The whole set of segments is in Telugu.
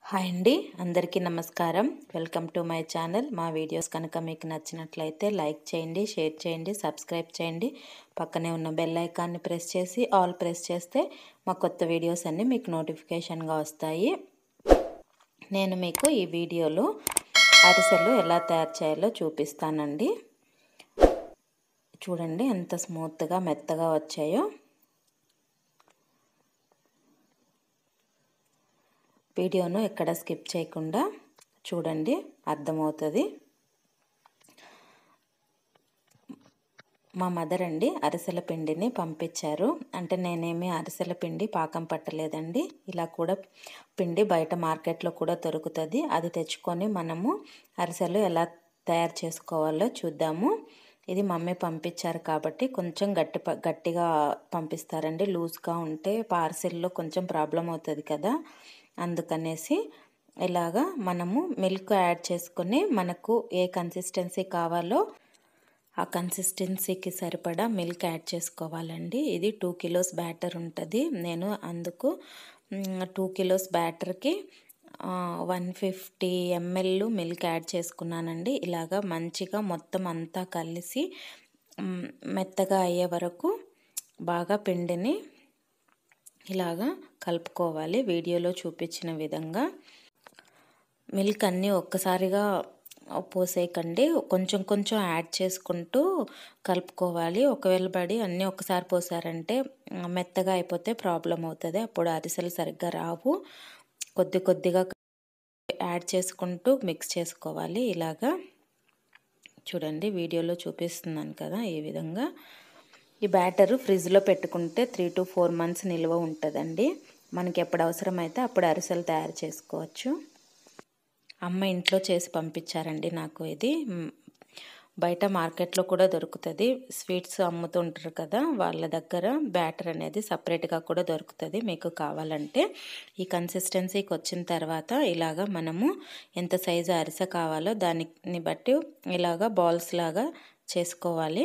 హాయ్ అండి అందరికీ నమస్కారం వెల్కమ్ టు మై ఛానల్ మా వీడియోస్ కనుక మీకు నచ్చినట్లయితే లైక్ చేయండి షేర్ చేయండి సబ్స్క్రైబ్ చేయండి పక్కనే ఉన్న బెల్ ఐకాన్ని ప్రెస్ చేసి ఆల్ ప్రెస్ చేస్తే మా కొత్త వీడియోస్ అన్నీ మీకు నోటిఫికేషన్గా వస్తాయి నేను మీకు ఈ వీడియోలో అరిసెలు ఎలా తయారు చేయాలో చూపిస్తానండి చూడండి ఎంత స్మూత్గా మెత్తగా వచ్చాయో వీడియోను ఎక్కడ స్కిప్ చేయకుండా చూడండి అర్థమవుతుంది మా మదర్ అండి అరిసెల పిండిని పంపించారు అంటే నేనేమి అరిసెల పిండి పాకం పట్టలేదండి ఇలా కూడా పిండి బయట మార్కెట్లో కూడా దొరుకుతుంది అది తెచ్చుకొని మనము అరిసెలు ఎలా తయారు చేసుకోవాలో చూద్దాము ఇది మమ్మీ పంపించారు కాబట్టి కొంచెం గట్టి గట్టిగా పంపిస్తారండి లూజ్గా ఉంటే పార్సిల్లో కొంచెం ప్రాబ్లం అవుతుంది కదా అందుకనేసి ఇలాగా మనము మిల్క్ యాడ్ చేసుకొని మనకు ఏ కన్సిస్టెన్సీ కావాలో ఆ కన్సిస్టెన్సీకి సరిపడా మిల్క్ యాడ్ చేసుకోవాలండి ఇది టూ కిలోస్ బ్యాటర్ ఉంటుంది నేను అందుకు టూ కిలోస్ బ్యాటర్కి one fifty ML milk add చేసుకున్నానండి ఇలాగా మంచిగా మొత్తం అంతా కలిసి మెత్తగా అయ్యే వరకు బాగా పిండిని ఇలాగా కలుపుకోవాలి వీడియోలో చూపించిన విధంగా మిల్క్ అన్నీ ఒక్కసారిగా పోసేయకండి కొంచెం కొంచెం యాడ్ చేసుకుంటూ కలుపుకోవాలి ఒకవేళ పడి అన్నీ ఒకసారి పోసారంటే మెత్తగా అయిపోతే ప్రాబ్లం అవుతుంది అప్పుడు అరిసెలు సరిగ్గా రావు కొద్ది కొద్దిగా యాడ్ చేసుకుంటూ మిక్స్ చేసుకోవాలి ఇలాగా చూడండి వీడియోలో చూపిస్తున్నాను కదా ఈ విధంగా ఈ బ్యాటరు ఫ్రిడ్జ్లో పెట్టుకుంటే త్రీ టు ఫోర్ మంత్స్ నిల్వ ఉంటుందండి మనకి ఎప్పుడు అవసరమైతే అప్పుడు అరిసెలు తయారు చేసుకోవచ్చు అమ్మ ఇంట్లో చేసి పంపించారండి నాకు ఇది బయట మార్కెట్లో కూడా దొరుకుతుంది స్వీట్స్ అమ్ముతుంటారు కదా వాళ్ళ దగ్గర బ్యాటర్ అనేది సపరేట్గా కూడా దొరుకుతుంది మీకు కావాలంటే ఈ కన్సిస్టెన్సీకి వచ్చిన తర్వాత ఇలాగా మనము ఎంత సైజు అరిసె కావాలో దానిని బట్టి ఇలాగా బాల్స్ లాగా చేసుకోవాలి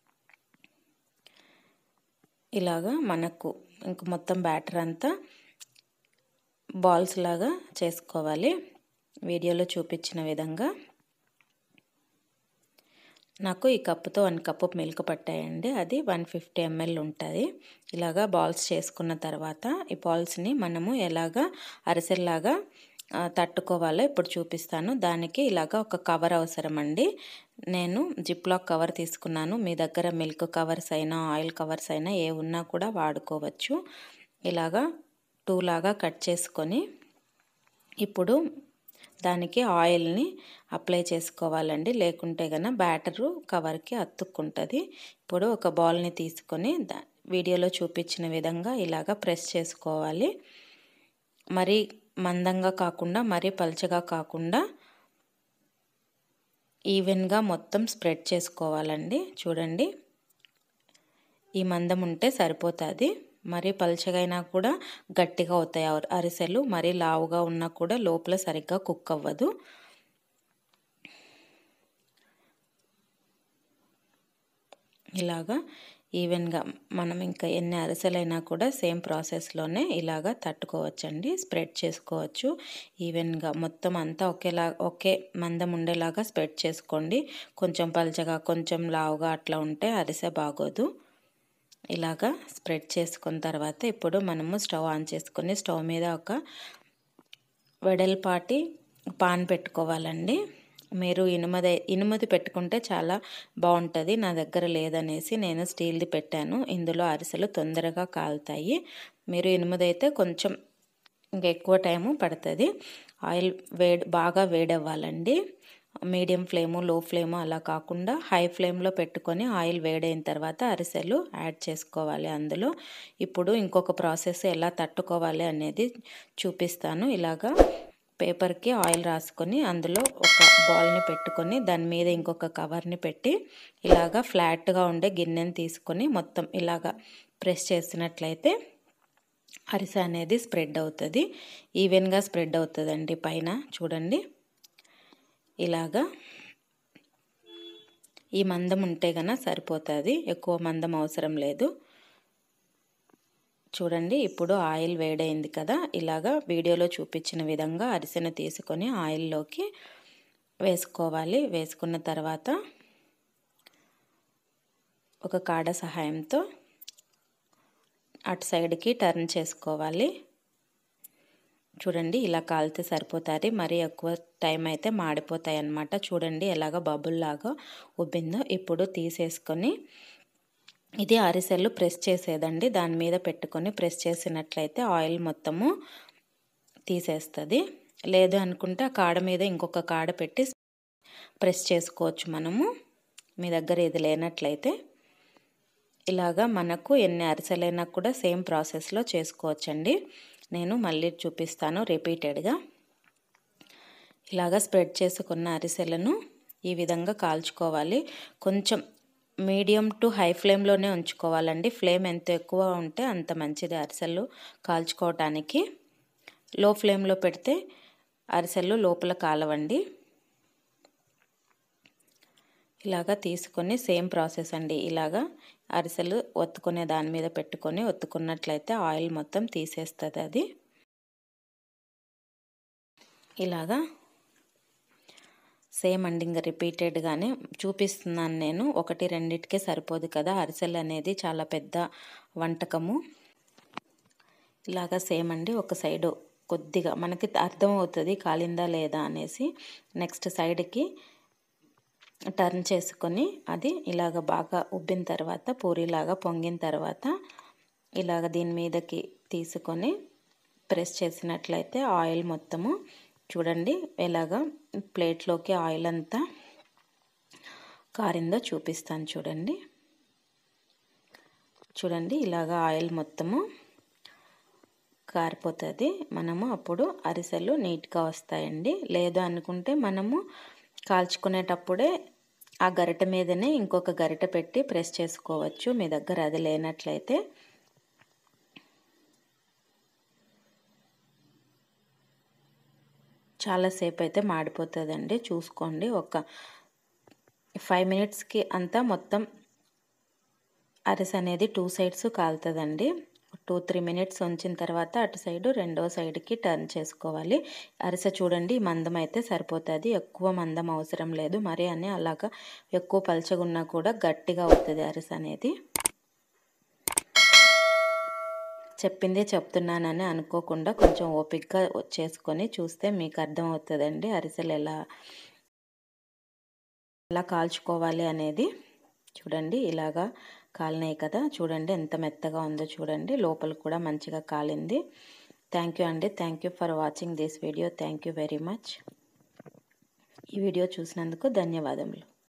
ఇలాగా మనకు ఇంక మొత్తం బ్యాటర్ అంతా బాల్స్ లాగా చేసుకోవాలి వీడియోలో చూపించిన విధంగా నాకు ఈ కప్పుతో వన్ కప్పు మిల్క్ పట్టాయండి అది వన్ ఫిఫ్టీ ఎంఎల్ ఉంటుంది ఇలాగా బాల్స్ చేసుకున్న తర్వాత ఈ బాల్స్ని మనము ఎలాగా అరిసెల్లాగా తట్టుకోవాలో ఇప్పుడు చూపిస్తాను దానికి ఇలాగ ఒక కవర్ అవసరం అండి నేను జిప్లాక్ కవర్ తీసుకున్నాను మీ దగ్గర మిల్క్ కవర్స్ అయినా ఆయిల్ కవర్స్ అయినా ఏ ఉన్నా కూడా వాడుకోవచ్చు ఇలాగా టూ లాగా కట్ చేసుకొని ఇప్పుడు దానికి ఆయిల్ని అప్లై చేసుకోవాలండి లేకుంటే కనుక బ్యాటరు కవర్కి అతుక్కుంటుంది ఇప్పుడు ఒక బాల్ని తీసుకొని వీడియోలో చూపించిన విధంగా ఇలాగా ప్రెస్ చేసుకోవాలి మరి మందంగా కాకుండా మరీ పలచగా కాకుండా ఈవెన్గా మొత్తం స్ప్రెడ్ చేసుకోవాలండి చూడండి ఈ మందం ఉంటే సరిపోతుంది మరీ పలచగైనా కూడా గట్టిగా అవుతాయి అరిసెలు మరీ లావుగా ఉన్నా కూడా లోపల సరిగ్గా కుక్ అవ్వదు ఇలాగా ఈవెన్గా మనం ఇంకా ఎన్ని అరిసెలైనా కూడా సేమ్ ప్రాసెస్లోనే ఇలాగా తట్టుకోవచ్చండి స్ప్రెడ్ చేసుకోవచ్చు ఈవెన్గా మొత్తం అంతా ఒకేలా ఒకే మందం ఉండేలాగా స్ప్రెడ్ చేసుకోండి కొంచెం పలచగా కొంచెం లావుగా అట్లా ఉంటే అరిసె బాగోదు ఇలాగా స్ప్రెడ్ చేసుకున్న తర్వాత ఇప్పుడు మనము స్టవ్ ఆన్ చేసుకొని స్టవ్ మీద ఒక వెడల్పాటి పాన్ పెట్టుకోవాలండి మీరు ఇనుమది ఇనుమది పెట్టుకుంటే చాలా బాగుంటుంది నా దగ్గర లేదనేసి నేను స్టీల్ది పెట్టాను ఇందులో అరిసెలు తొందరగా కాలుతాయి మీరు ఇనుమదైతే కొంచెం ఇంకా ఎక్కువ టైము పడుతుంది ఆయిల్ వేడి బాగా వేడవ్వాలండి మీడియం ఫ్లేము లో ఫ్లేము అలా కాకుండా హై ఫ్లేమ్లో పెట్టుకొని ఆయిల్ వేడైన తర్వాత అరిసెలు యాడ్ చేసుకోవాలి అందులో ఇప్పుడు ఇంకొక ప్రాసెస్ ఎలా తట్టుకోవాలి అనేది చూపిస్తాను ఇలాగా పేపర్కి ఆయిల్ రాసుకొని అందులో ఒక బాల్ని పెట్టుకొని దాని మీద ఇంకొక కవర్ని పెట్టి ఇలాగా ఫ్లాట్గా ఉండే గిన్నెని తీసుకొని మొత్తం ఇలాగా ప్రెస్ చేసినట్లయితే అరిసె అనేది స్ప్రెడ్ అవుతుంది ఈవెన్గా స్ప్రెడ్ అవుతుందండి పైన చూడండి ఇలాగా ఈ మందం ఉంటే కనుక సరిపోతుంది ఎక్కువ మందం అవసరం లేదు చూడండి ఇప్పుడు ఆయిల్ వేడైంది కదా ఇలాగా వీడియోలో చూపించిన విధంగా అరిసెను తీసుకొని ఆయిల్లోకి వేసుకోవాలి వేసుకున్న తర్వాత ఒక కాడ సహాయంతో అటు సైడ్కి టర్న్ చేసుకోవాలి చూడండి ఇలా కాలితే సరిపోతాయి మరీ ఎక్కువ టైం అయితే మాడిపోతాయి అన్నమాట చూడండి ఎలాగ బబుల్లాగా ఉబ్బిందో ఇప్పుడు తీసేసుకొని ఇది అరిసెలు ప్రెస్ చేసేదండి దాని మీద పెట్టుకొని ప్రెస్ చేసినట్లయితే ఆయిల్ మొత్తము తీసేస్తుంది లేదు అనుకుంటే ఆ కాడ మీద ఇంకొక కాడ పెట్టి ప్రెస్ చేసుకోవచ్చు మనము మీ దగ్గర ఇది లేనట్లయితే ఇలాగా మనకు ఎన్ని అరిసెలైనా కూడా సేమ్ ప్రాసెస్లో చేసుకోవచ్చండి నేను మళ్ళీ చూపిస్తాను రిపీటెడ్గా ఇలాగా స్ప్రెడ్ చేసుకున్న అరిసెలను ఈ విధంగా కాల్చుకోవాలి కొంచెం మీడియం టు హై ఫ్లేమ్లోనే ఉంచుకోవాలండి ఫ్లేమ్ ఎంత ఎక్కువ ఉంటే అంత మంచిది అరిసెలు కాల్చుకోవటానికి లో ఫ్లేమ్లో పెడితే అరిసెలు లోపల కాలవండి ఇలాగా తీసుకొని సేమ్ ప్రాసెస్ అండి ఇలాగా అరిసెలు ఒత్తుకునే దాని మీద పెట్టుకొని ఒత్తుకున్నట్లయితే ఆయిల్ మొత్తం తీసేస్తుంది అది ఇలాగా సేమ్ అండి ఇంకా రిపీటెడ్గానే చూపిస్తున్నాను నేను ఒకటి రెండిటికే సరిపోదు కదా అరిసెలు అనేది చాలా పెద్ద వంటకము ఇలాగా సేమ్ అండి ఒక సైడు కొద్దిగా మనకి అర్థమవుతుంది కాలిందా లేదా అనేసి నెక్స్ట్ సైడ్కి టర్న్ చేసుకొని అది ఇలాగ బాగా ఉబ్బిన తర్వాత పూరిలాగా పొంగిన తర్వాత ఇలాగ దీని మీదకి తీసుకొని ప్రెస్ చేసినట్లయితే ఆయిల్ మొత్తము చూడండి ఎలాగ ప్లేట్లోకి ఆయిల్ అంతా కారిందో చూపిస్తాను చూడండి చూడండి ఇలాగ ఆయిల్ మొత్తము కారిపోతుంది మనము అప్పుడు అరిసెలు నీట్గా వస్తాయండి లేదు అనుకుంటే మనము కాల్చుకునేటప్పుడే ఆ గరిట మీదనే ఇంకొక గరిట పెట్టి ప్రెస్ చేసుకోవచ్చు మీ దగ్గర అది లేనట్లయితే చాలాసేపు అయితే మాడిపోతుందండి చూసుకోండి ఒక ఫైవ్ మినిట్స్కి అంతా మొత్తం అరిసె అనేది టూ సైడ్స్ కాలుతుందండి టూ త్రీ మినిట్స్ ఉంచిన తర్వాత అటు సైడు రెండో సైడ్కి టర్న్ చేసుకోవాలి అరిసె చూడండి మందం అయితే సరిపోతుంది ఎక్కువ మందం అవసరం లేదు మరి అని అలాగా ఎక్కువ పలచగున్నా కూడా గట్టిగా అవుతుంది అరిసె అనేది చెప్పిందే చెప్తున్నానని అనుకోకుండా కొంచెం ఓపిక్గా చేసుకొని చూస్తే మీకు అర్థమవుతుందండి అరిసెలు ఎలా ఎలా కాల్చుకోవాలి అనేది చూడండి ఇలాగా కాలినాయి కదా చూడండి ఎంత మెత్తగా ఉందో చూడండి లోపల కూడా మంచిగా కాలింది థ్యాంక్ యూ అండి thank you for watching this video thank you very much ఈ వీడియో చూసినందుకు ధన్యవాదములు